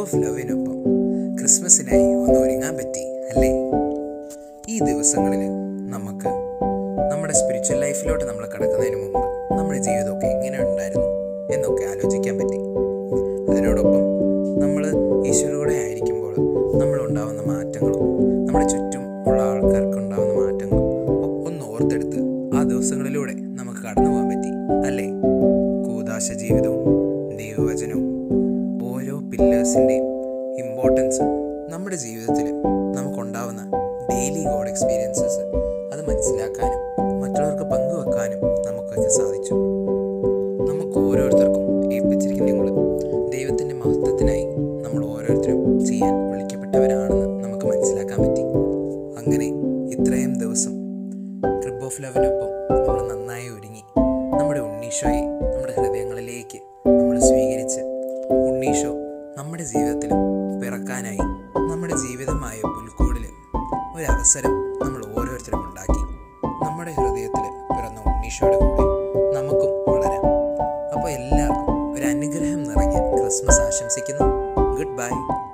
of ലവിനൊപ്പം ക്രിസ്മസിനായി ഒന്ന് ഒരുങ്ങാൻ പറ്റി അല്ലേ ഈ ദിവസങ്ങളിൽ നമുക്ക് നമ്മുടെ സ്പിരിച്വൽ ലൈഫിലോട്ട് നമ്മൾ കടക്കുന്നതിന് മുമ്പ് നമ്മുടെ ജീവിതമൊക്കെ എങ്ങനെ ഉണ്ടായിരുന്നു എന്നൊക്കെ ആലോചിക്കാൻ പറ്റി അതിനോടൊപ്പം നമ്മൾ ഈശ്വരൂടെ ആയിരിക്കുമ്പോൾ നമ്മളുണ്ടാവുന്ന മാറ്റങ്ങളും നമ്മുടെ ചുറ്റും ഉള്ള ആൾക്കാർക്ക് ഉണ്ടാവുന്ന മാറ്റങ്ങളും ഒ- ഒന്ന് ഓർത്തെടുത്ത് ആ ദിവസങ്ങളിലൂടെ നമുക്ക് കടന്നു പോകാൻ പറ്റി അല്ലേ കൂതാശ ജീവിതവും ദൈവവചനവും ഓരോ പില്ലേഴ്സിൻ്റെയും ഇമ്പോർട്ടൻസ് നമ്മുടെ ജീവിതത്തിൽ നമുക്കുണ്ടാവുന്ന ഡെയിലി ഗോഡ് എക്സ്പീരിയൻസസ് അത് മനസ്സിലാക്കാനും മറ്റുള്ളവർക്ക് പങ്കുവെക്കാനും നമുക്കൊക്കെ സാധിച്ചു നമുക്ക് ഓരോരുത്തർക്കും ഏൽപ്പിച്ചിരിക്കുന്ന നിങ്ങൾ ദൈവത്തിൻ്റെ മഹത്വത്തിനായി നമ്മൾ ഓരോരുത്തരും ചെയ്യാൻ വിളിക്കപ്പെട്ടവരാണെന്ന് നമുക്ക് മനസ്സിലാക്കാൻ പറ്റി അങ്ങനെ ഇത്രയും ദിവസം ക്രിബ് ഓഫ് ലവിനൊപ്പം നമ്മൾ നന്നായി ഒരുങ്ങി നമ്മുടെ ഉണ്ണീഷോയെ നമ്മുടെ ഹൃദയങ്ങളിലേക്ക് നമ്മൾ സ്വീകരിച്ച് ഉണ്ണീഷോ നമ്മുടെ ജീവിതത്തിൽ പിറക്കാനായി നമ്മുടെ ജീവിതമായ പുൽക്കൂടിൽ ഒരവസരം നമ്മൾ ഓരോരുത്തരും ഉണ്ടാക്കി നമ്മുടെ ഹൃദയത്തിൽ പിറന്ന ഉണ്ണീഷോയുടെ കൂടെ നമുക്കും വളരാം അപ്പോൾ എല്ലാവർക്കും ഒരു അനുഗ്രഹം നിറഞ്ഞ ക്രിസ്മസ് ആശംസിക്കുന്നു ഗുഡ് ബൈ